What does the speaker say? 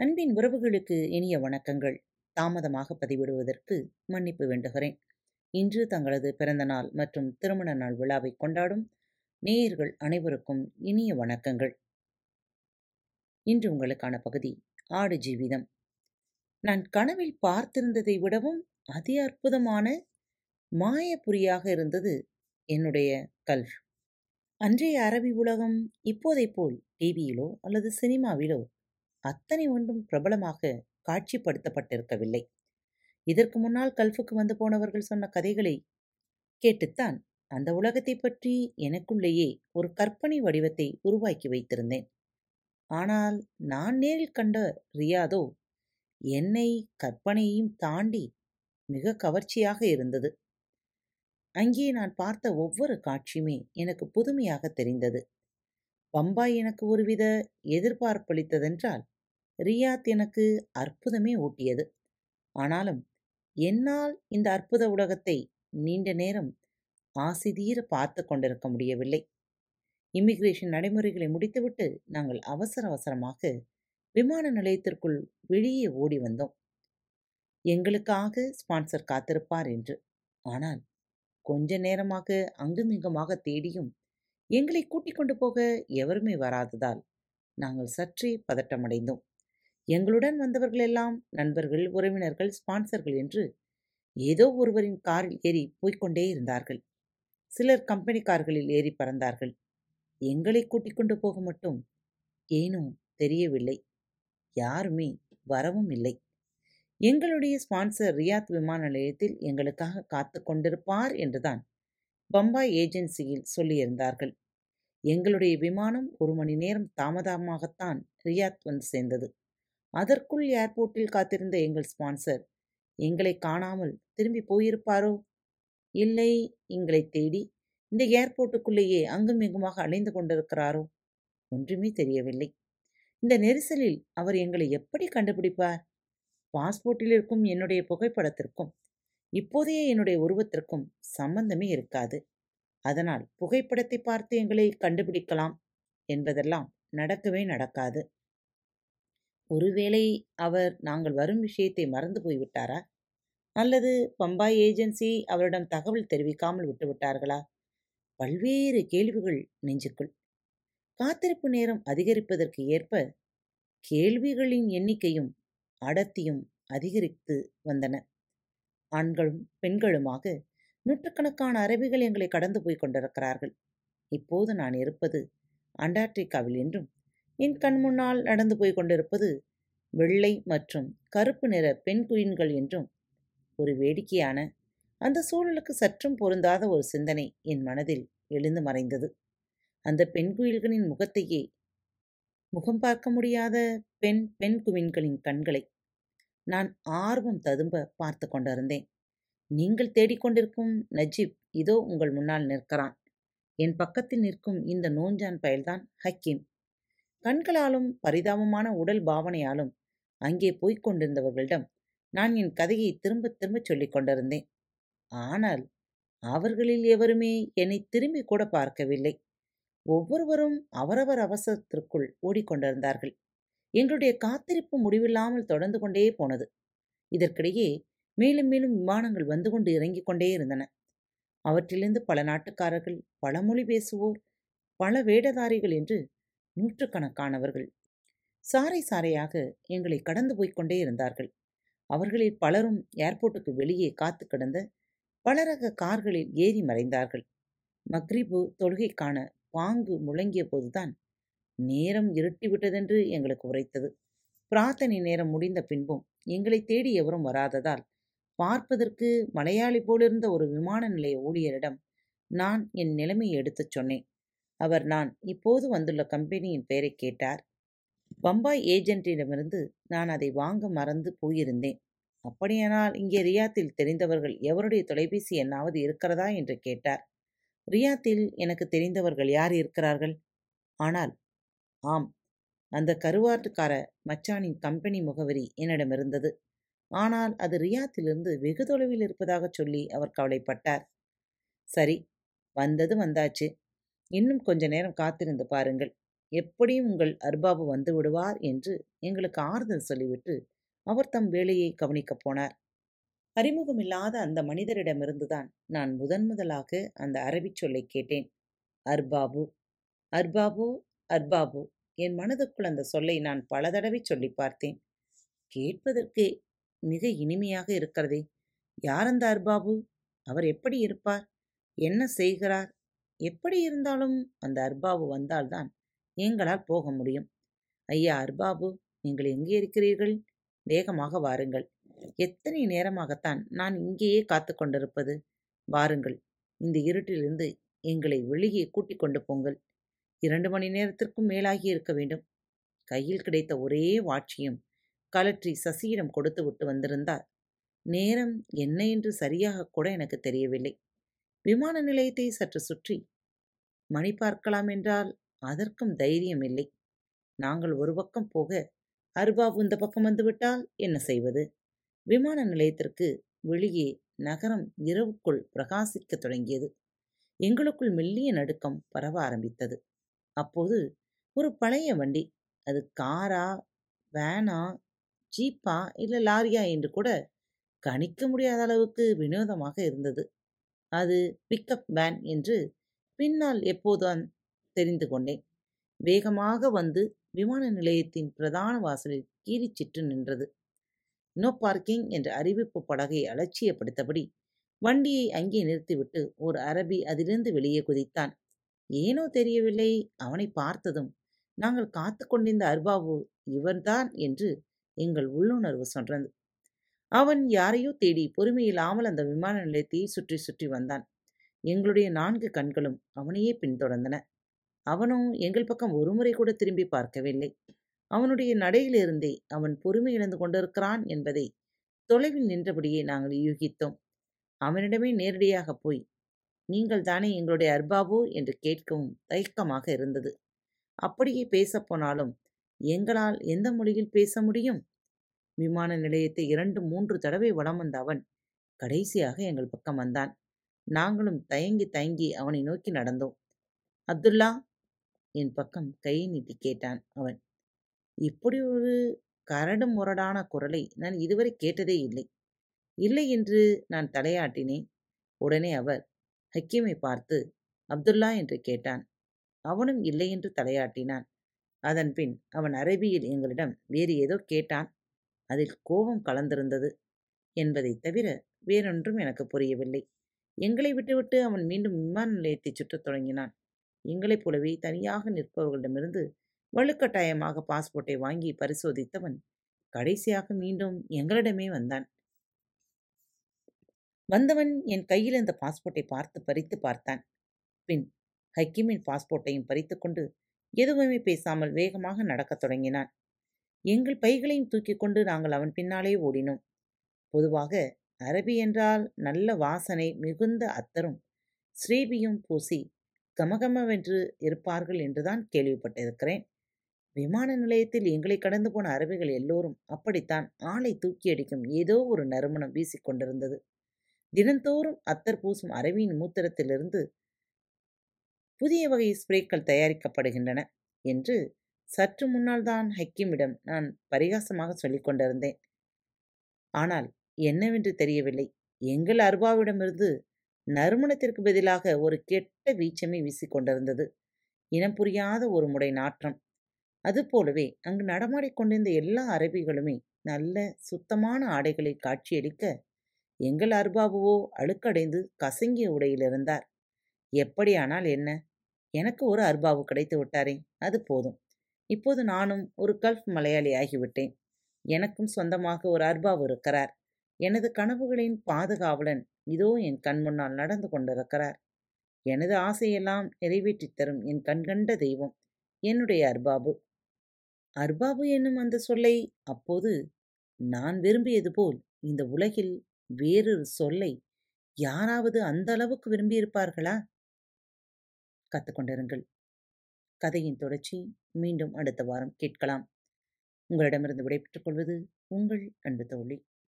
அன்பின் உறவுகளுக்கு இனிய வணக்கங்கள் தாமதமாக பதிவிடுவதற்கு மன்னிப்பு வேண்டுகிறேன் இன்று தங்களது பிறந்த நாள் மற்றும் திருமண நாள் விழாவை கொண்டாடும் நேயர்கள் அனைவருக்கும் இனிய வணக்கங்கள் இன்று உங்களுக்கான பகுதி ஆடு ஜீவிதம் நான் கனவில் பார்த்திருந்ததை விடவும் அதி அற்புதமான மாயப்புரியாக இருந்தது என்னுடைய கல்ஃப் அன்றைய அரபி உலகம் இப்போதைப் போல் டிவியிலோ அல்லது சினிமாவிலோ அத்தனை ஒன்றும் பிரபலமாக காட்சிப்படுத்தப்பட்டிருக்கவில்லை இதற்கு முன்னால் கல்ஃபுக்கு வந்து போனவர்கள் சொன்ன கதைகளை கேட்டுத்தான் அந்த உலகத்தை பற்றி எனக்குள்ளேயே ஒரு கற்பனை வடிவத்தை உருவாக்கி வைத்திருந்தேன் ஆனால் நான் நேரில் கண்ட ரியாதோ என்னை கற்பனையையும் தாண்டி மிக கவர்ச்சியாக இருந்தது அங்கே நான் பார்த்த ஒவ்வொரு காட்சியுமே எனக்கு புதுமையாக தெரிந்தது பம்பாய் எனக்கு ஒருவித எதிர்பார்ப்பளித்ததென்றால் ரியாத் எனக்கு அற்புதமே ஊட்டியது ஆனாலும் என்னால் இந்த அற்புத உலகத்தை நீண்ட நேரம் ஆசிதீர பார்த்து கொண்டிருக்க முடியவில்லை இமிகிரேஷன் நடைமுறைகளை முடித்துவிட்டு நாங்கள் அவசர அவசரமாக விமான நிலையத்திற்குள் வெளியே ஓடி வந்தோம் எங்களுக்காக ஸ்பான்சர் காத்திருப்பார் என்று ஆனால் கொஞ்ச நேரமாக அங்குமிங்குமாக தேடியும் எங்களை கூட்டிக் கொண்டு போக எவருமே வராததால் நாங்கள் சற்றே பதட்டமடைந்தோம் எங்களுடன் வந்தவர்கள் எல்லாம் நண்பர்கள் உறவினர்கள் ஸ்பான்சர்கள் என்று ஏதோ ஒருவரின் காரில் ஏறி போய்க்கொண்டே இருந்தார்கள் சிலர் கம்பெனி கார்களில் ஏறி பறந்தார்கள் எங்களை கூட்டிக் கொண்டு போக மட்டும் ஏனோ தெரியவில்லை யாருமே வரவும் இல்லை எங்களுடைய ஸ்பான்சர் ரியாத் விமான நிலையத்தில் எங்களுக்காக காத்து கொண்டிருப்பார் என்றுதான் பம்பாய் ஏஜென்சியில் சொல்லியிருந்தார்கள் எங்களுடைய விமானம் ஒரு மணி நேரம் தாமதமாகத்தான் ரியாத் வந்து சேர்ந்தது அதற்குள் ஏர்போர்ட்டில் காத்திருந்த எங்கள் ஸ்பான்சர் எங்களை காணாமல் திரும்பி போயிருப்பாரோ இல்லை எங்களை தேடி இந்த ஏர்போர்ட்டுக்குள்ளேயே அங்கும் இங்குமாக அலைந்து கொண்டிருக்கிறாரோ ஒன்றுமே தெரியவில்லை இந்த நெரிசலில் அவர் எங்களை எப்படி கண்டுபிடிப்பார் பாஸ்போர்ட்டில் இருக்கும் என்னுடைய புகைப்படத்திற்கும் இப்போதைய என்னுடைய உருவத்திற்கும் சம்பந்தமே இருக்காது அதனால் புகைப்படத்தை பார்த்து எங்களை கண்டுபிடிக்கலாம் என்பதெல்லாம் நடக்கவே நடக்காது ஒருவேளை அவர் நாங்கள் வரும் விஷயத்தை மறந்து போய்விட்டாரா அல்லது பம்பாய் ஏஜென்சி அவரிடம் தகவல் தெரிவிக்காமல் விட்டுவிட்டார்களா பல்வேறு கேள்விகள் நெஞ்சுக்குள் காத்திருப்பு நேரம் அதிகரிப்பதற்கு ஏற்ப கேள்விகளின் எண்ணிக்கையும் அடர்த்தியும் அதிகரித்து வந்தன ஆண்களும் பெண்களுமாக நூற்றுக்கணக்கான அரபிகள் எங்களை கடந்து போய் கொண்டிருக்கிறார்கள் இப்போது நான் இருப்பது அண்டார்டிகாவில் என்றும் என் கண் முன்னால் நடந்து போய் கொண்டிருப்பது வெள்ளை மற்றும் கருப்பு நிற பெண் குயின்கள் என்றும் ஒரு வேடிக்கையான அந்த சூழலுக்கு சற்றும் பொருந்தாத ஒரு சிந்தனை என் மனதில் எழுந்து மறைந்தது அந்த பெண் குயில்களின் முகத்தையே முகம் பார்க்க முடியாத பெண் பெண் குவின்களின் கண்களை நான் ஆர்வம் ததும்ப பார்த்து கொண்டிருந்தேன் நீங்கள் தேடிக்கொண்டிருக்கும் நஜீப் இதோ உங்கள் முன்னால் நிற்கிறான் என் பக்கத்தில் நிற்கும் இந்த நோஞ்சான் பயல்தான் ஹக்கீம் கண்களாலும் பரிதாபமான உடல் பாவனையாலும் அங்கே போய்க் கொண்டிருந்தவர்களிடம் நான் என் கதையை திரும்ப திரும்ப சொல்லிக் கொண்டிருந்தேன் ஆனால் அவர்களில் எவருமே என்னை திரும்பி கூட பார்க்கவில்லை ஒவ்வொருவரும் அவரவர் அவசரத்திற்குள் ஓடிக்கொண்டிருந்தார்கள் எங்களுடைய காத்திருப்பு முடிவில்லாமல் தொடர்ந்து கொண்டே போனது இதற்கிடையே மேலும் மேலும் விமானங்கள் வந்து கொண்டு இறங்கிக் கொண்டே இருந்தன அவற்றிலிருந்து பல நாட்டுக்காரர்கள் பல மொழி பேசுவோர் பல வேடதாரிகள் என்று நூற்றுக்கணக்கானவர்கள் சாறை சாறையாக எங்களை கடந்து போய்க் கொண்டே இருந்தார்கள் அவர்களில் பலரும் ஏர்போர்ட்டுக்கு வெளியே காத்து கிடந்த பலரக கார்களில் ஏறி மறைந்தார்கள் மக்ரிபு தொழுகைக்கான பாங்கு முழங்கிய போதுதான் நேரம் இருட்டிவிட்டதென்று எங்களுக்கு உரைத்தது பிரார்த்தனை நேரம் முடிந்த பின்பும் எங்களை தேடி எவரும் வராததால் பார்ப்பதற்கு மலையாளி போலிருந்த ஒரு விமான நிலைய ஊழியரிடம் நான் என் நிலைமையை எடுத்துச் சொன்னேன் அவர் நான் இப்போது வந்துள்ள கம்பெனியின் பெயரை கேட்டார் பம்பாய் ஏஜென்ட்டிடமிருந்து நான் அதை வாங்க மறந்து போயிருந்தேன் அப்படியானால் இங்கே ரியாத்தில் தெரிந்தவர்கள் எவருடைய தொலைபேசி எண்ணாவது இருக்கிறதா என்று கேட்டார் ரியாத்தில் எனக்கு தெரிந்தவர்கள் யார் இருக்கிறார்கள் ஆனால் ஆம் அந்த கருவாட்டுக்கார மச்சானின் கம்பெனி முகவரி என்னிடம் இருந்தது ஆனால் அது ரியாத்திலிருந்து வெகு தொலைவில் இருப்பதாக சொல்லி அவர் கவலைப்பட்டார் சரி வந்தது வந்தாச்சு இன்னும் கொஞ்ச நேரம் காத்திருந்து பாருங்கள் எப்படியும் உங்கள் அர்பாபு வந்து விடுவார் என்று எங்களுக்கு ஆறுதல் சொல்லிவிட்டு அவர் தம் வேலையை கவனிக்கப் போனார் அறிமுகமில்லாத அந்த மனிதரிடமிருந்துதான் நான் முதன் முதலாக அந்த அரபிச் சொல்லை கேட்டேன் அர்பாபு அர்பாபு அர்பாபு என் மனதுக்குள் அந்த சொல்லை நான் பல தடவை சொல்லி பார்த்தேன் கேட்பதற்கே மிக இனிமையாக இருக்கிறதே யார் அந்த அர்பாபு அவர் எப்படி இருப்பார் என்ன செய்கிறார் எப்படி இருந்தாலும் அந்த அர்பாபு வந்தால்தான் எங்களால் போக முடியும் ஐயா அர்பாபு நீங்கள் எங்கே இருக்கிறீர்கள் வேகமாக வாருங்கள் எத்தனை நேரமாகத்தான் நான் இங்கேயே காத்து கொண்டிருப்பது வாருங்கள் இந்த இருட்டிலிருந்து எங்களை வெளியே கூட்டிக் கொண்டு போங்கள் இரண்டு மணி நேரத்திற்கும் மேலாகி இருக்க வேண்டும் கையில் கிடைத்த ஒரே வாட்சியும் கலற்றி சசியிடம் கொடுத்து விட்டு வந்திருந்தார் நேரம் என்ன என்று சரியாக கூட எனக்கு தெரியவில்லை விமான நிலையத்தை சற்று சுற்றி மணி பார்க்கலாம் என்றால் அதற்கும் தைரியம் இல்லை நாங்கள் ஒரு பக்கம் போக அருபாபு இந்த பக்கம் வந்துவிட்டால் என்ன செய்வது விமான நிலையத்திற்கு வெளியே நகரம் இரவுக்குள் பிரகாசிக்கத் தொடங்கியது எங்களுக்குள் மெல்லிய நடுக்கம் பரவ ஆரம்பித்தது அப்போது ஒரு பழைய வண்டி அது காரா வேனா ஜீப்பா இல்லை லாரியா என்று கூட கணிக்க முடியாத அளவுக்கு வினோதமாக இருந்தது அது பிக்கப் வேன் என்று பின்னால் எப்போதான் தெரிந்து கொண்டேன் வேகமாக வந்து விமான நிலையத்தின் பிரதான வாசலில் கீறிச்சிட்டு நின்றது நோ பார்க்கிங் என்ற அறிவிப்பு படகை அலட்சியப்படுத்தபடி வண்டியை அங்கே நிறுத்திவிட்டு ஒரு அரபி அதிலிருந்து வெளியே குதித்தான் ஏனோ தெரியவில்லை அவனை பார்த்ததும் நாங்கள் காத்து கொண்டிருந்த அர்பாபு இவன்தான் என்று எங்கள் உள்ளுணர்வு சொன்னது அவன் யாரையோ தேடி பொறுமையில்லாமல் அந்த விமான நிலையத்தை சுற்றி சுற்றி வந்தான் எங்களுடைய நான்கு கண்களும் அவனையே பின்தொடர்ந்தன அவனும் எங்கள் பக்கம் ஒருமுறை கூட திரும்பி பார்க்கவில்லை அவனுடைய நடையிலிருந்தே அவன் பொறுமை இழந்து கொண்டிருக்கிறான் என்பதை தொலைவில் நின்றபடியே நாங்கள் யூகித்தோம் அவனிடமே நேரடியாக போய் நீங்கள் தானே எங்களுடைய அர்பாபு என்று கேட்கவும் தயக்கமாக இருந்தது அப்படியே பேசப்போனாலும் எங்களால் எந்த மொழியில் பேச முடியும் விமான நிலையத்தை இரண்டு மூன்று தடவை வலம் வந்த அவன் கடைசியாக எங்கள் பக்கம் வந்தான் நாங்களும் தயங்கி தயங்கி அவனை நோக்கி நடந்தோம் அப்துல்லா என் பக்கம் கையை நீட்டி கேட்டான் அவன் இப்படி ஒரு கரடு முரடான குரலை நான் இதுவரை கேட்டதே இல்லை இல்லை என்று நான் தலையாட்டினேன் உடனே அவர் ஹக்கீமை பார்த்து அப்துல்லா என்று கேட்டான் அவனும் இல்லை என்று தலையாட்டினான் அதன் பின் அவன் அரபியில் எங்களிடம் வேறு ஏதோ கேட்டான் அதில் கோபம் கலந்திருந்தது என்பதைத் தவிர வேறொன்றும் எனக்கு புரியவில்லை எங்களை விட்டுவிட்டு அவன் மீண்டும் விமான நிலையத்தை சுற்றத் தொடங்கினான் எங்களைப் போலவே தனியாக நிற்பவர்களிடமிருந்து வலுக்கட்டாயமாக பாஸ்போர்ட்டை வாங்கி பரிசோதித்தவன் கடைசியாக மீண்டும் எங்களிடமே வந்தான் வந்தவன் என் கையில் இந்த பாஸ்போர்ட்டை பார்த்து பறித்து பார்த்தான் பின் ஹக்கீமின் பாஸ்போர்ட்டையும் பறித்து கொண்டு எதுவுமே பேசாமல் வேகமாக நடக்கத் தொடங்கினான் எங்கள் பைகளையும் தூக்கி கொண்டு நாங்கள் அவன் பின்னாலே ஓடினோம் பொதுவாக அரபி என்றால் நல்ல வாசனை மிகுந்த அத்தரும் ஸ்ரீபியும் பூசி கமகமவென்று இருப்பார்கள் என்றுதான் கேள்விப்பட்டிருக்கிறேன் விமான நிலையத்தில் எங்களை கடந்து போன அரபிகள் எல்லோரும் அப்படித்தான் ஆளை தூக்கி அடிக்கும் ஏதோ ஒரு நறுமணம் வீசிக்கொண்டிருந்தது தினந்தோறும் அத்தர் பூசும் அரபியின் மூத்திரத்திலிருந்து புதிய வகை ஸ்ப்ரேக்கள் தயாரிக்கப்படுகின்றன என்று சற்று முன்னால் தான் ஹக்கீமிடம் நான் பரிகாசமாக சொல்லிக் கொண்டிருந்தேன் ஆனால் என்னவென்று தெரியவில்லை எங்கள் அருபாவிடமிருந்து நறுமணத்திற்கு பதிலாக ஒரு கெட்ட வீச்சமே வீசிக்கொண்டிருந்தது இனம் புரியாத ஒரு முறை நாற்றம் அதுபோலவே அங்கு நடமாடிக்கொண்டிருந்த எல்லா அரபிகளுமே நல்ல சுத்தமான ஆடைகளை காட்சியளிக்க எங்கள் அர்பாபுவோ அழுக்கடைந்து கசங்கிய உடையில் இருந்தார் எப்படியானால் என்ன எனக்கு ஒரு அர்பாபு கிடைத்து விட்டாரே அது போதும் இப்போது நானும் ஒரு கல்ஃப் மலையாளி ஆகிவிட்டேன் எனக்கும் சொந்தமாக ஒரு அர்பாபு இருக்கிறார் எனது கனவுகளின் பாதுகாவலன் இதோ என் கண் முன்னால் நடந்து கொண்டிருக்கிறார் எனது ஆசையெல்லாம் நிறைவேற்றித் தரும் என் கண்கண்ட தெய்வம் என்னுடைய அர்பாபு அர்பாபு என்னும் அந்த சொல்லை அப்போது நான் விரும்பியது போல் இந்த உலகில் வேறொரு சொல்லை யாராவது அந்த அளவுக்கு விரும்பியிருப்பார்களா கத்துக்கொண்டிருங்கள் கதையின் தொடர்ச்சி மீண்டும் அடுத்த வாரம் கேட்கலாம் உங்களிடமிருந்து விடைபெற்றுக் கொள்வது உங்கள் அன்பு தோழி